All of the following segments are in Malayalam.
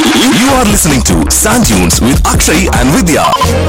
You are listening to Sand Dunes with Akshay and Vidya.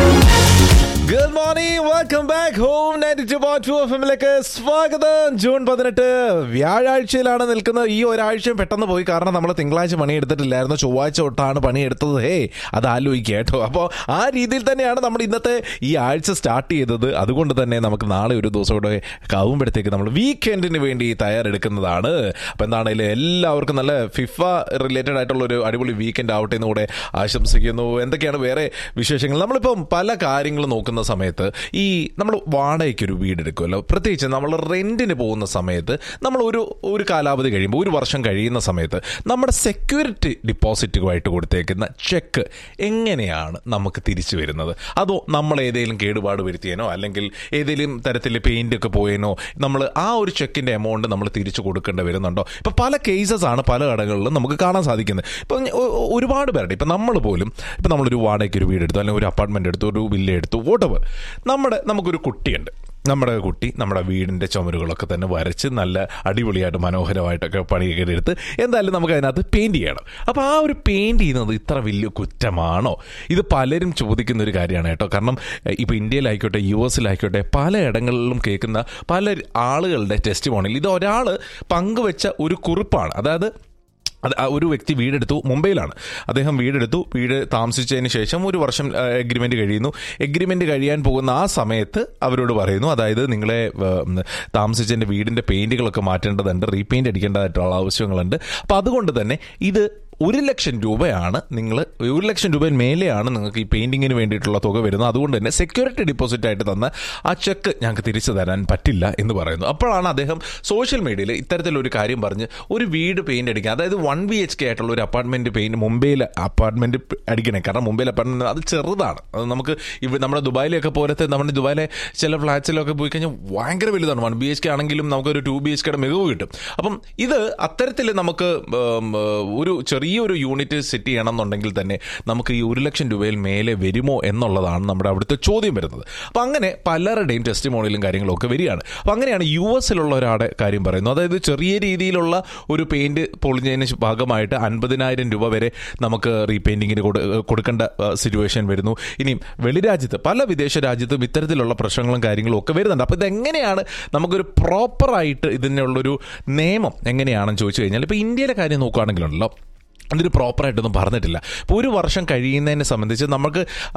Good morning welcome back home ninety two point two F എമ്മിലേക്ക് സ്വാഗതം ജൂൺ പതിനെട്ട് വ്യാഴാഴ്ചയിലാണ് നിൽക്കുന്നത് ഈ ഒരാഴ്ചയും പെട്ടെന്ന് പോയി കാരണം നമ്മൾ തിങ്കളാഴ്ച പണിയെടുത്തിട്ടില്ലായിരുന്നു ചൊവ്വാഴ്ച തൊട്ടാണ് പണിയെടുത്തത് ഹേ അത് ആലോചിക്കുക കേട്ടോ അപ്പോൾ ആ രീതിയിൽ തന്നെയാണ് നമ്മൾ ഇന്നത്തെ ഈ ആഴ്ച സ്റ്റാർട്ട് ചെയ്തത് അതുകൊണ്ട് തന്നെ നമുക്ക് നാളെ ഒരു ദിവസം കൂടെ ആവുമ്പോഴത്തേക്ക് നമ്മൾ വീക്കെൻഡിന് വേണ്ടി തയ്യാറെടുക്കുന്നതാണ് അപ്പോൾ എന്താണെങ്കിലും എല്ലാവർക്കും നല്ല ഫിഫ റിലേറ്റഡ് ആയിട്ടുള്ള ഒരു അടിപൊളി വീക്കെൻഡ് ആവട്ടെ എന്ന് കൂടെ ആശംസിക്കുന്നു എന്തൊക്കെയാണ് വേറെ വിശേഷങ്ങൾ നമ്മളിപ്പം പല കാര്യങ്ങൾ നോക്കുന്ന സമയത്ത് ഈ നമ്മൾ വാടകയ്ക്ക് ഒരു വീട് എടുക്കുമല്ലോ പ്രത്യേകിച്ച് നമ്മൾ റെന്റിന് പോകുന്ന സമയത്ത് നമ്മൾ ഒരു ഒരു കാലാവധി കഴിയുമ്പോൾ ഒരു വർഷം കഴിയുന്ന സമയത്ത് നമ്മുടെ സെക്യൂരിറ്റി ഡിപ്പോസിറ്റുമായിട്ട് കൊടുത്തേക്കുന്ന ചെക്ക് എങ്ങനെയാണ് നമുക്ക് തിരിച്ചു വരുന്നത് അതോ നമ്മൾ ഏതെങ്കിലും കേടുപാട് വരുത്തിയനോ അല്ലെങ്കിൽ ഏതെങ്കിലും തരത്തിൽ പെയിന്റ് ഒക്കെ പോയേനോ നമ്മൾ ആ ഒരു ചെക്കിന്റെ എമൗണ്ട് നമ്മൾ തിരിച്ചു കൊടുക്കേണ്ടി വരുന്നുണ്ടോ ഇപ്പൊ പല കേസസ് ആണ് പല കടകളിലും നമുക്ക് കാണാൻ സാധിക്കുന്നത് ഇപ്പൊ ഒ- ഒ- ഒരുപാട് പേരുടെ ഇപ്പൊ നമ്മൾ പോലും ഇപ്പൊ നമ്മളൊരു വാടകയ്ക്ക് ഒരു വീട് എടുത്തു അല്ലെങ്കിൽ ഒരു അപ്പാർട്ട്മെന്റ് എടുത്തു ഒരു വില്ല എടുത്തു വോട്ടവർ നമ്മുടെ നമുക്കൊരു കുട്ടിയുണ്ട് നമ്മുടെ കുട്ടി നമ്മുടെ വീടിന്റെ ചുമരുകളൊക്കെ തന്നെ വരച്ച് നല്ല അടിപൊളിയായിട്ട് മനോഹരമായിട്ടൊക്കെ പണിയൊക്കെ എടുത്ത് എന്തായാലും നമുക്ക് അതിനകത്ത് പെയിന്റ് ചെയ്യണം അപ്പോൾ ആ ഒരു പെയിന്റ് ചെയ്യുന്നത് ഇത്ര വലിയ കുറ്റമാണോ ഇത് പലരും ചോദിക്കുന്ന ഒരു കാര്യമാണ് കേട്ടോ കാരണം എഹ്, ഇപ്പോൾ ഇന്ത്യയിലായിക്കോട്ടെ യു എസിലായിക്കോട്ടെ പലയിടങ്ങളിലും കേൾക്കുന്ന പല ആളുകളുടെ ടെസ്റ്റ് മോണിൽ ഇത് ഒരാൾ പങ്കുവെച്ച ഒരു കുറിപ്പാണ് അതായത് അത് ആ ഒരു വ്യക്തി വീടെടുത്തു മുംബൈയിലാണ് അദ്ദേഹം വീടെടുത്തു വീട് താമസിച്ചതിന് ശേഷം ഒരു വർഷം എഗ്രിമെന്റ് കഴിയുന്നു എഗ്രിമെന്റ് കഴിയാൻ പോകുന്ന ആ സമയത്ത് അവരോട് പറയുന്നു അതായത് നിങ്ങളെ ഉം, താമസിച്ചതിന്റെ വീടിന്റെ പെയിന്റുകളൊക്കെ മാറ്റേണ്ടതുണ്ട് റീപെയിന്റ് അടിക്കേണ്ടതായിട്ടുള്ള ആവശ്യങ്ങളുണ്ട് അപ്പൊ അതുകൊണ്ട് തന്നെ ഇത് ഒരു ലക്ഷം രൂപയാണ് നിങ്ങൾ ഒരു ലക്ഷം രൂപയിൽ മേലെയാണ് നിങ്ങൾക്ക് ഈ പെയിന്റിങ്ങിന് വേണ്ടിയിട്ടുള്ള തുക വരുന്നത് അതുകൊണ്ട് തന്നെ സെക്യൂരിറ്റി ഡിപ്പോസിറ്റ് ആയിട്ട് തന്ന ആ ചെക്ക് ഞങ്ങൾക്ക് തിരിച്ചു തരാൻ പറ്റില്ല എന്ന് പറയുന്നു അപ്പോഴാണ് അദ്ദേഹം സോഷ്യൽ മീഡിയയിൽ ഇത്തരത്തിലൊരു കാര്യം പറഞ്ഞ് ഒരു വീട് പെയിന്റ് അടിക്കുക അതായത് വൺ ബി എച്ച് കെ ആയിട്ടുള്ള ഒരു അപ്പാർട്ട്മെന്റ് പെയിന്റ് മുംബൈയിൽ അപ്പാർട്ട്മെന്റ് അടിക്കണേ കാരണം മുംബൈയിൽ അപ്പാർട്ട്മെന്റ് അത് ചെറുതാണ് അത് നമുക്ക് ഇവ നമ്മുടെ ദുബായിലൊക്കെ പോലത്തെ നമ്മുടെ ദുബായിലെ ചില ഫ്ലാറ്റ്സിലൊക്കെ പോയി കഴിഞ്ഞാൽ ഭയങ്കര വലുതാണ് വൺ ബി എച്ച് കെ ആണെങ്കിലും നമുക്കൊരു ടു ബി എച്ച് കെയുടെ മികവ് കിട്ടും അപ്പം ഇത് അത്തരത്തിൽ നമുക്ക് ഉം, ഒരു ചെറിയൊരു യൂണിറ്റ് സെറ്റ് ചെയ്യണം എന്നുണ്ടെങ്കിൽ തന്നെ നമുക്ക് ഈ ഒരു ലക്ഷം രൂപയിൽ മേലെ വരുമോ എന്നുള്ളതാണ് നമ്മുടെ അവിടുത്തെ ചോദ്യം വരുന്നത് അപ്പം അങ്ങനെ പലരുടെയും ടെസ്റ്റിമോണിയിലും കാര്യങ്ങളും ഒക്കെ വരികയാണ് അപ്പം അങ്ങനെയാണ് യു എസിലുള്ള ഒരാളുടെ കാര്യം പറയുന്നത് അതായത് ചെറിയ രീതിയിലുള്ള ഒരു പെയിന്റ് പൊളിഞ്ഞതിന് ഭാഗമായിട്ട് അൻപതിനായിരം രൂപ വരെ നമുക്ക് റീപെയിന്റിങ്ങിന് കൊടുക്കേണ്ട സിറ്റുവേഷൻ വരുന്നു ഇനിയും വെളിരാജ്യത്ത് പല വിദേശ രാജ്യത്തും ഇത്തരത്തിലുള്ള പ്രശ്നങ്ങളും കാര്യങ്ങളും ഒക്കെ വരുന്നുണ്ട് അപ്പോൾ ഇതെങ്ങനെയാണ് നമുക്കൊരു പ്രോപ്പറായിട്ട് ഇതിനുള്ളൊരു നിയമം എങ്ങനെയാണെന്ന് ചോദിച്ചു കഴിഞ്ഞാൽ ഇപ്പോൾ ഇന്ത്യയിലെ കാര്യം നോക്കുകയാണെങ്കിലുണ്ടല്ലോ അതിന് പ്രോപ്പറായിട്ടൊന്നും പറഞ്ഞിട്ടില്ല ഇപ്പോൾ ഒരു വർഷം കഴിയുന്നതിനെ സംബന്ധിച്ച് നമുക്ക്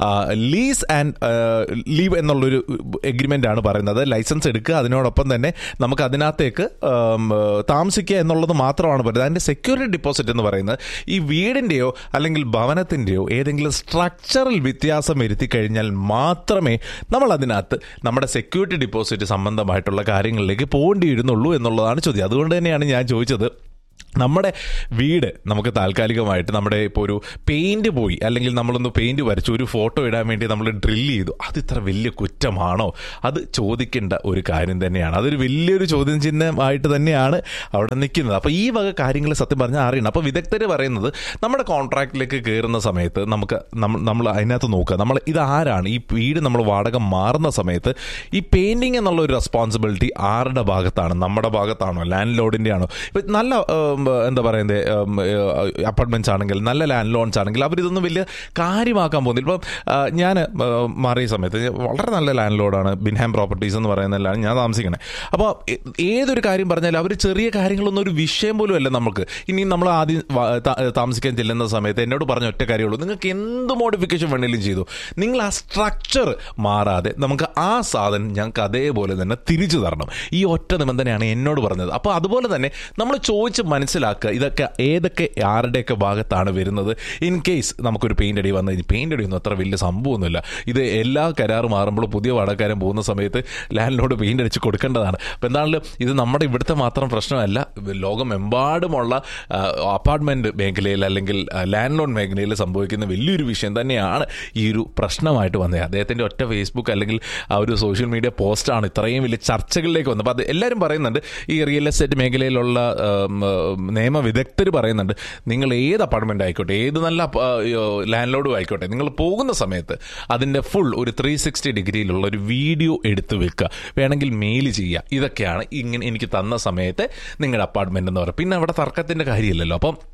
ലീസ് ആൻഡ് ലീവ് എന്നുള്ളൊരു എഗ്രിമെൻ്റ് ആണ് പറയുന്നത് ലൈസൻസ് എടുക്കുക അതിനോടൊപ്പം തന്നെ നമുക്ക് അതിനകത്തേക്ക് ആം, താമസിക്കുക എന്നുള്ളത് മാത്രമാണ് പറയുന്നത് അതിൻ്റെ സെക്യൂരിറ്റി ഡിപ്പോസിറ്റ് എന്ന് പറയുന്നത് ഈ വീടിൻ്റെയോ അല്ലെങ്കിൽ ഭവനത്തിൻ്റെയോ ഏതെങ്കിലും സ്ട്രക്ചറൽ വ്യത്യാസം വരുത്തി കഴിഞ്ഞാൽ മാത്രമേ നമ്മൾ അതിനകത്ത് നമ്മുടെ സെക്യൂരിറ്റി ഡിപ്പോസിറ്റ് സംബന്ധമായിട്ടുള്ള കാര്യങ്ങളിലേക്ക് പോകേണ്ടി വരുന്നുള്ളൂ എന്നുള്ളതാണ് ചോദ്യം അതുകൊണ്ട് തന്നെയാണ് ഞാൻ ചോദിച്ചത് നമ്മുടെ വീട് നമുക്ക് താൽക്കാലികമായിട്ട് നമ്മുടെ ഇപ്പോൾ ഒരു പെയിന്റ് പോയി അല്ലെങ്കിൽ നമ്മളൊന്ന് പെയിന്റ് വരച്ചു ഒരു ഫോട്ടോ ഇടാൻ വേണ്ടി നമ്മൾ ഡ്രിൽ ചെയ്തു അത് ഇത്ര വലിയ കുറ്റമാണോ അത് ചോദിക്കേണ്ട ഒരു കാര്യം തന്നെയാണ് അതൊരു വലിയൊരു ചോദ്യം ചിഹ്നമായിട്ട് തന്നെയാണ് അവിടെ നിൽക്കുന്നത് അപ്പോൾ ഈ വക കാര്യങ്ങൾ സത്യം പറഞ്ഞാൽ അറിയണം അപ്പോൾ വിദഗ്ധർ പറയുന്നത് നമ്മുടെ കോൺട്രാക്റ്റിലേക്ക് കയറുന്ന സമയത്ത് നമുക്ക് നമ്മൾ നമ്മൾ അതിനകത്ത് നോക്കുക നമ്മൾ ഇത് ആരാണ് ഈ വീട് നമ്മൾ വാടക മാറുന്ന സമയത്ത് ഈ പെയിന്റിങ് എന്നുള്ള ഒരു റെസ്പോൺസിബിലിറ്റി ആരുടെ ഭാഗത്താണ് നമ്മുടെ ഭാഗത്താണോ ലാൻഡ് ലോഡിൻ്റെ ആണോ ഇപ്പം നല്ല ഉം, എന്താ പറയുന്നത് അപ്പാർട്ട്മെന്റ്സ് ആണെങ്കിൽ നല്ല ലാൻഡ് ലോൺസ് ആണെങ്കിൽ അവരിതൊന്നും വലിയ കാര്യമാക്കാൻ പോകുന്നില്ല ഇപ്പം ആ, ഞാൻ ആ, മാറിയ സമയത്ത് ഞാൻ വളരെ നല്ല ലാൻഡ് ലോഡാണ് ബിൻഹാം പ്രോപ്പർട്ടീസ് എന്ന് പറയുന്നതിലാണ് ഞാൻ താമസിക്കണേ അപ്പോൾ ഏ- ഏതൊരു കാര്യം പറഞ്ഞാലും അവർ ചെറിയ കാര്യങ്ങളൊന്നും ഒരു വിഷയം പോലും അല്ല നമുക്ക് ഇനി നമ്മൾ ആദ്യം വ- താ- താമസിക്കാൻ ചെല്ലുന്ന സമയത്ത് എന്നോട് പറഞ്ഞ ഒറ്റ കാര്യമുള്ളൂ നിങ്ങൾക്ക് എന്ത് മോഡിഫിക്കേഷൻ വേണമെങ്കിലും ചെയ്തു നിങ്ങൾ ആ സ്ട്രക്ചർ മാറാതെ നമുക്ക് ആ സാധനം ഞങ്ങൾക്ക് അതേപോലെ തന്നെ തിരിച്ചു തരണം ഈ ഒറ്റ നിബന്ധനയാണ് എന്നോട് പറഞ്ഞത് അപ്പോൾ അതുപോലെ തന്നെ നമ്മൾ ചോദിച്ച് മനസ്സിലാക്കുക ഇതൊക്കെ ഏതൊക്കെ ആരുടെയൊക്കെ ഭാഗത്താണ് വരുന്നത് ഇൻ കേസ് നമുക്കൊരു പെയിന്റ് അടി വന്നു കഴിഞ്ഞാൽ പെയിന്റ് അടിയൊന്നും അത്ര വലിയ സംഭവമൊന്നുമില്ല ഇത് എല്ലാ കരാറ് മാറുമ്പോൾ പുതിയ വാടകക്കാരൻ പോകുന്ന സമയത്ത് ലാൻഡ് ലോഡ് പെയിന്റ് അടിച്ച് കൊടുക്കേണ്ടതാണ് അപ്പോൾ എന്താണെങ്കിലും ഇത് നമ്മുടെ ഇവിടുത്തെ മാത്രം പ്രശ്നമല്ല ലോകമെമ്പാടുമുള്ള അപ്പാർട്ട്മെന്റ് മേഖലയിൽ അല്ലെങ്കിൽ ലാൻഡ് ലോൺ മേഖലയിൽ സംഭവിക്കുന്ന വലിയൊരു വിഷയം തന്നെയാണ് ഈ ഒരു പ്രശ്നമായിട്ട് വന്നത് അദ്ദേഹത്തിന്റെ ഒറ്റ ഫേസ്ബുക്ക് അല്ലെങ്കിൽ ആ ഒരു സോഷ്യൽ മീഡിയ പോസ്റ്റാണ് ഇത്രയും വലിയ ചർച്ചകളിലേക്ക് വന്നത് അപ്പോൾ അത് എല്ലാവരും പറയുന്നുണ്ട് ഈ റിയൽ എസ്റ്റേറ്റ് മേഖലയിലുള്ള ഉം, ഉം, നിയമ വിദഗ്ധർ പറയുന്നുണ്ട് നിങ്ങൾ ഏത് അപ്പാർട്ട്മെന്റ് ആയിക്കോട്ടെ ഏത് നല്ല ലാൻഡ് ലോഡും ആയിക്കോട്ടെ നിങ്ങൾ പോകുന്ന സമയത്ത് അതിന്റെ ഫുൾ ഒരു ത്രീ സിക്സ്റ്റി ഡിഗ്രിയിലുള്ള ഒരു വീഡിയോ എടുത്ത് വെക്കുക വേണമെങ്കിൽ മെയിൽ ചെയ്യുക ഇതൊക്കെയാണ് ഇങ്ങനെ എനിക്ക് തന്ന സമയത്ത് നിങ്ങളുടെ അപ്പാർട്ട്മെന്റ് എന്ന് പറയുന്നത് പിന്നെ അവിടെ തർക്കത്തിന്റെ കാര്യമില്ലല്ലോ അപ്പം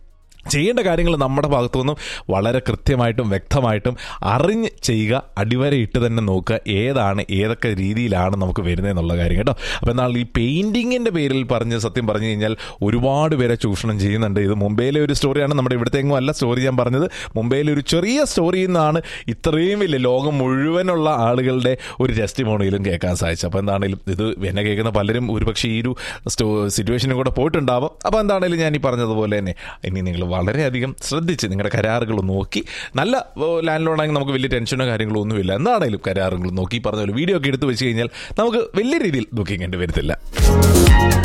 ചെയ്യേണ്ട കാര്യങ്ങൾ നമ്മുടെ ഭാഗത്തു നിന്നും വളരെ കൃത്യമായിട്ടും വ്യക്തമായിട്ടും അറിഞ്ഞ് ചെയ്യുക അടിവരയിട്ട് തന്നെ നോക്കുക ഏതാണ് ഏതൊക്കെ രീതിയിലാണ് നമുക്ക് വരുന്നതെന്നുള്ള കാര്യം കേട്ടോ അപ്പോൾ എന്നാൽ ഈ പെയിൻറ്റിങ്ങിൻ്റെ പേരിൽ പറഞ്ഞ് സത്യം പറഞ്ഞു കഴിഞ്ഞാൽ ഒരുപാട് പേരെ ചൂഷണം ചെയ്യുന്നുണ്ട് ഇത് മുംബൈയിലെ ഒരു സ്റ്റോറിയാണ് നമ്മുടെ ഇവിടുത്തെ എങ്ങും അല്ല സ്റ്റോറി ഞാൻ പറഞ്ഞത് മുംബൈയിലെ ഒരു ചെറിയ സ്റ്റോറിയിൽ നിന്നാണ് ഇത്രയും വലിയ ലോകം മുഴുവനുള്ള ആളുകളുടെ ഒരു ടെസ്റ്റിമോണിയിലും കേൾക്കാൻ സാധിച്ചത് അപ്പോൾ എന്താണെങ്കിലും ഇത് എന്നെ കേൾക്കുന്ന പലരും ഒരുപക്ഷെ ഈ ഒരു സ്റ്റോ സിറ്റുവേഷനും കൂടെ പോയിട്ടുണ്ടാവും അപ്പോൾ എന്താണെങ്കിലും ഞാൻ ഈ പറഞ്ഞതുപോലെ തന്നെ ഇനി നിങ്ങൾ വളരെയധികം ശ്രദ്ധിച്ച് നിങ്ങളുടെ കരാറുകൾ നോക്കി നല്ല ലാൻഡ് ലോൺ ആണെങ്കിൽ നമുക്ക് വലിയ ടെൻഷനോ കാര്യങ്ങളോ ഒന്നുമില്ല എന്താണെങ്കിലും കരാറുകൾ നോക്കി ഈ പറഞ്ഞ പോലെ വീഡിയോ ഒക്കെ എടുത്ത് വെച്ച് കഴിഞ്ഞാൽ നമുക്ക് വലിയ രീതിയിൽ ദുഃഖിക്കേണ്ടി വരത്തില്ല